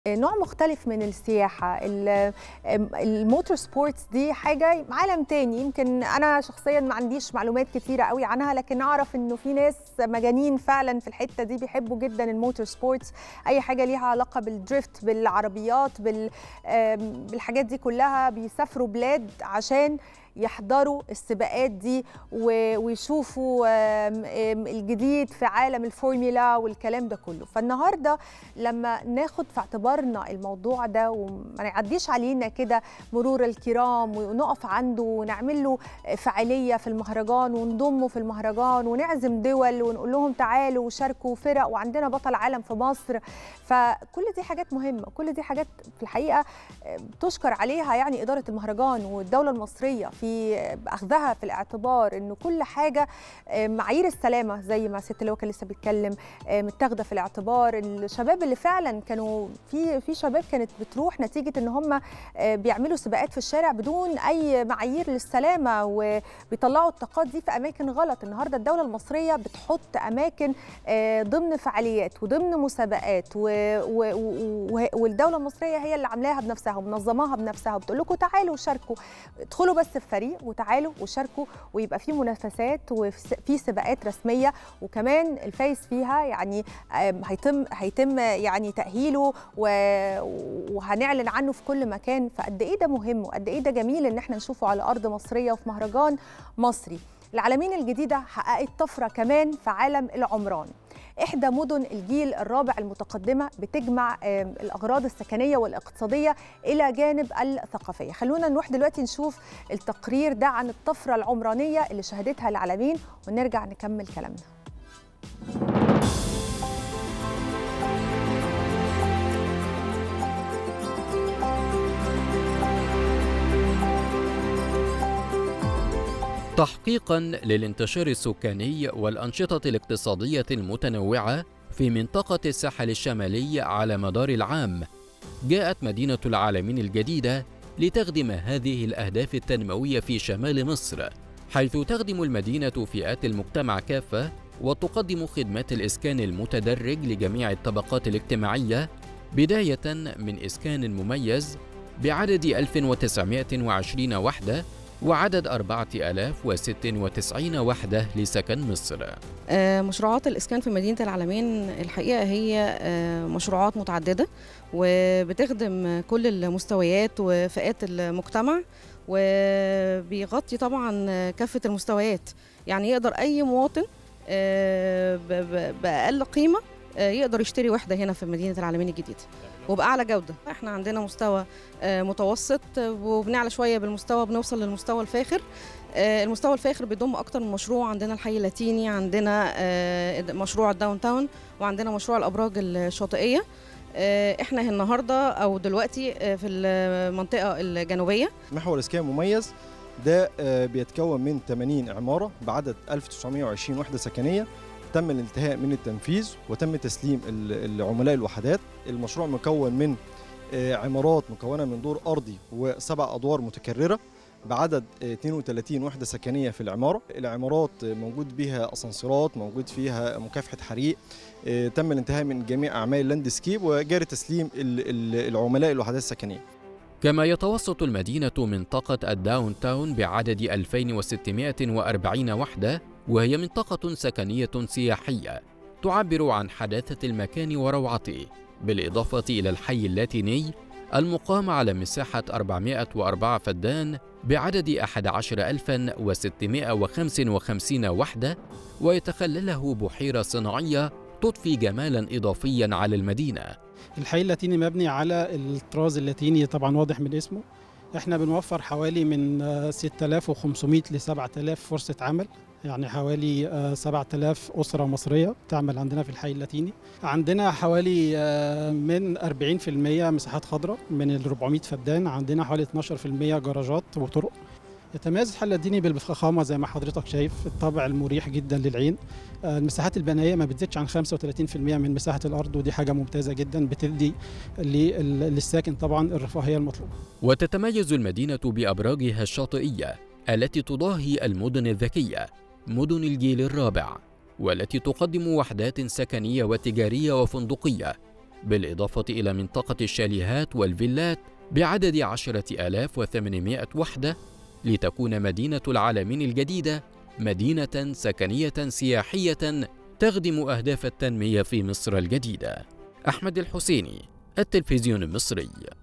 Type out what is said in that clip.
نوع مختلف من السياحة الموتور سبورتس دي حاجة عالم تاني يمكن أنا شخصيا ما عنديش معلومات كتيرة قوي عنها لكن أعرف إنه في ناس مجانين فعلا في الحتة دي بيحبوا جدا الموتور سبورتس أي حاجة ليها علاقة بالدريفت بالعربيات بالحاجات دي كلها بيسافروا بلاد عشان يحضروا السباقات دي ويشوفوا الجديد في عالم الفورمولا والكلام ده كله فالنهارده لما ناخد في اعتبارنا الموضوع ده وما نعديش علينا كده مرور الكرام ونقف عنده ونعمل له فعاليه في المهرجان ونضمه في المهرجان ونعزم دول ونقول لهم تعالوا وشاركوا فرق وعندنا بطل عالم في مصر فكل دي حاجات مهمه كل دي حاجات في الحقيقه تشكر عليها يعني اداره المهرجان والدوله المصريه في اخذها في الاعتبار انه كل حاجه معايير السلامه زي ما ست اللواء كان لسه بيتكلم متاخده في الاعتبار الشباب اللي فعلا كانوا في في شباب كانت بتروح نتيجه ان هم بيعملوا سباقات في الشارع بدون اي معايير للسلامه وبيطلعوا الطاقات دي في اماكن غلط النهارده الدوله المصريه بتحط اماكن ضمن فعاليات وضمن مسابقات والدوله المصريه هي اللي عاملاها بنفسها ومنظماها بنفسها وبتقول لكم تعالوا شاركوا ادخلوا بس في فريق وتعالوا وشاركوا ويبقى في منافسات وفي سباقات رسميه وكمان الفايز فيها يعني هيتم هيتم يعني تاهيله وهنعلن عنه في كل مكان فقد ايه ده مهم وقد ايه ده جميل ان احنا نشوفه على ارض مصريه وفي مهرجان مصري العالمين الجديده حققت طفره كمان في عالم العمران إحدى مدن الجيل الرابع المتقدمة بتجمع الأغراض السكنية والاقتصادية إلى جانب الثقافية خلونا نروح دلوقتي نشوف التقرير ده عن الطفرة العمرانية اللي شهدتها العالمين ونرجع نكمل كلامنا تحقيقا للانتشار السكاني والأنشطة الاقتصادية المتنوعة في منطقة الساحل الشمالي على مدار العام جاءت مدينة العالمين الجديدة لتخدم هذه الأهداف التنموية في شمال مصر حيث تخدم المدينة فئات المجتمع كافة وتقدم خدمات الإسكان المتدرج لجميع الطبقات الاجتماعية بداية من إسكان مميز بعدد 1920 وحدة وعدد 4096 وحدة لسكن مصر مشروعات الإسكان في مدينة العالمين الحقيقة هي مشروعات متعددة وبتخدم كل المستويات وفئات المجتمع وبيغطي طبعا كافة المستويات يعني يقدر أي مواطن بأقل قيمة يقدر يشتري وحدة هنا في مدينة العالمين الجديدة وبأعلى جودة احنا عندنا مستوى متوسط وبنعلى شوية بالمستوى بنوصل للمستوى الفاخر المستوى الفاخر بيضم أكتر من مشروع عندنا الحي اللاتيني عندنا مشروع الداون تاون وعندنا مشروع الأبراج الشاطئية احنا النهارده او دلوقتي في المنطقه الجنوبيه محور اسكان مميز ده بيتكون من 80 عماره بعدد 1920 وحده سكنيه تم الانتهاء من التنفيذ وتم تسليم العملاء الوحدات المشروع مكون من عمارات مكونة من دور أرضي وسبع أدوار متكررة بعدد 32 وحدة سكنية في العمارة العمارات موجود بها أسانسيرات موجود فيها مكافحة حريق تم الانتهاء من جميع أعمال اللاندسكيب وجاري تسليم العملاء الوحدات السكنية كما يتوسط المدينة منطقة الداون تاون بعدد 2640 وحدة وهي منطقة سكنية سياحية تعبر عن حداثة المكان وروعته بالإضافة إلى الحي اللاتيني المقام على مساحة 404 فدان بعدد 11655 وحدة ويتخلله بحيرة صناعية تضفي جمالا إضافيا على المدينة الحي اللاتيني مبني على الطراز اللاتيني طبعا واضح من اسمه احنا بنوفر حوالي من 6500 ل 7000 فرصة عمل يعني حوالي 7000 أسرة مصرية تعمل عندنا في الحي اللاتيني عندنا حوالي من 40% مساحات خضراء من ال 400 فدان عندنا حوالي 12% جراجات وطرق يتميز الحي اللاتيني بالفخامة زي ما حضرتك شايف الطابع المريح جدا للعين المساحات البنائية ما بتزيدش عن 35% من مساحة الأرض ودي حاجة ممتازة جدا بتدي للساكن طبعا الرفاهية المطلوبة وتتميز المدينة بأبراجها الشاطئية التي تضاهي المدن الذكية مدن الجيل الرابع والتي تقدم وحدات سكنية وتجارية وفندقية بالإضافة إلى منطقة الشاليهات والفيلات بعدد 10800 وحدة لتكون مدينة العالمين الجديدة مدينة سكنية سياحية تخدم أهداف التنمية في مصر الجديدة. أحمد الحسيني، التلفزيون المصري.